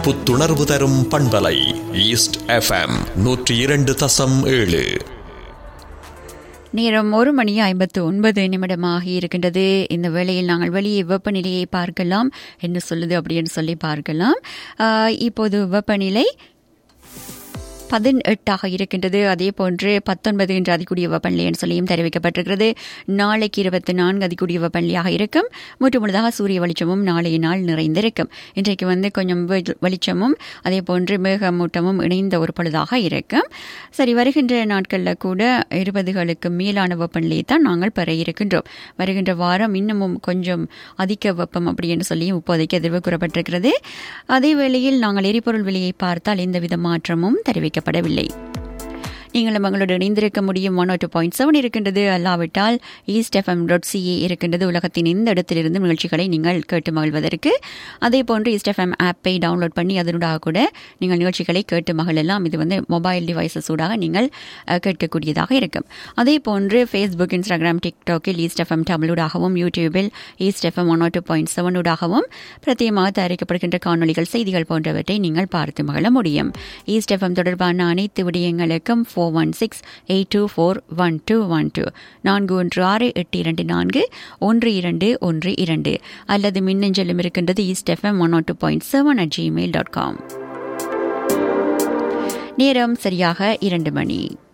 புத்துணர்வு தரும் பண்பலை ஈஸ்ட் எஃப்எம் நூற்றி இரண்டு தசம் ஏழு நேரம் ஒரு மணி ஐம்பத்து ஒன்பது நிமிடமாக இருக்கின்றது இந்த வேளையில் நாங்கள் வெளியே வெப்பநிலையை பார்க்கலாம் என்ன சொல்லுது அப்படின்னு சொல்லி பார்க்கலாம் ஆஹ், இப்போது வெப்பநிலை பதினெட்டாக இருக்கின்றது அதே போன்று பத்தொன்பது என்று அதிகூடிய வெப்பநிலை என்று சொல்லியும் தெரிவிக்கப்பட்டிருக்கிறது நாளைக்கு இருபத்தி நான்கு அதிகூடிய வெப்பநிலையாக இருக்கும் முற்று முழுதாக சூரிய வெளிச்சமும் நாளைய நாள் நிறைந்திருக்கும் இன்றைக்கு வந்து கொஞ்சம் வெ- வெளிச்சமும் அதே போன்று மேகமூட்டமும் இணைந்த ஒரு பொழுதாக இருக்கும் சரி வருகின்ற நாட்களில் கூட இருபதுகளுக்கு மேலான வெப்பநிலையை தான் நாங்கள் பெற இருக்கின்றோம் வருகின்ற வாரம் இன்னமும் கொஞ்சம் அதிக வெப்பம் அப்படி என்று சொல்லி இப்போதைக்கு எதிர்வு கூறப்பட்டிருக்கிறது அதே வேளையில் நாங்கள் எரிபொருள் விலையை பார்த்தால் எந்தவித மாற்றமும் தெரிவிக்கப்படவில்லை நீங்களும் எங்களோடு இணைந்திருக்க முடியும் ஒன் டூ பாயிண்ட் செவன் இருக்கின்றது அல்லாவிட்டால் ஈஸ்ட் எஃப்எம் டாட் சிஏ இருக்கின்றது உலகத்தின் எந்த இடத்திலிருந்து நிகழ்ச்சிகளை நீங்கள் கேட்டு மகிழ்வதற்கு அதே போன்று ஈஸ்ட் எஃப்எம் ஆப்பை டவுன்லோட் பண்ணி அதனூடாக கூட நீங்கள் நிகழ்ச்சிகளை கேட்டு மகிழலாம் இது வந்து மொபைல் டிவைசஸ் ஊடாக நீங்கள் அஹ், கேட்கக்கூடியதாக இருக்கும் அதே போன்று ஃபேஸ்புக் இன்ஸ்டாகிராம் டிக்டாக்கில் ஈஸ்ட் எஃப்எம் தமிழூடாகவும் யூடியூபில் east FM one two point seven ஊடாகவும் பிரத்யேகமாக தயாரிக்கப்படுகின்ற காணொளிகள் செய்திகள் போன்றவற்றை நீங்கள் பார்த்து மகிழ முடியும் ஈஸ்ட் எஃப்எம் தொடர்பான அனைத்து விடயங்களுக்கும் four one six eight two four one two one two நான்கு ஒன்று ஆறு எட்டு இரண்டு நான்கு ஒன்று இரண்டு ஒன்று இரண்டு அல்லது மின்னஞ்சலும் இருக்கின்றது east FM one two point seven at Gmail dot com நேரம் சரியாக இரண்டு மணி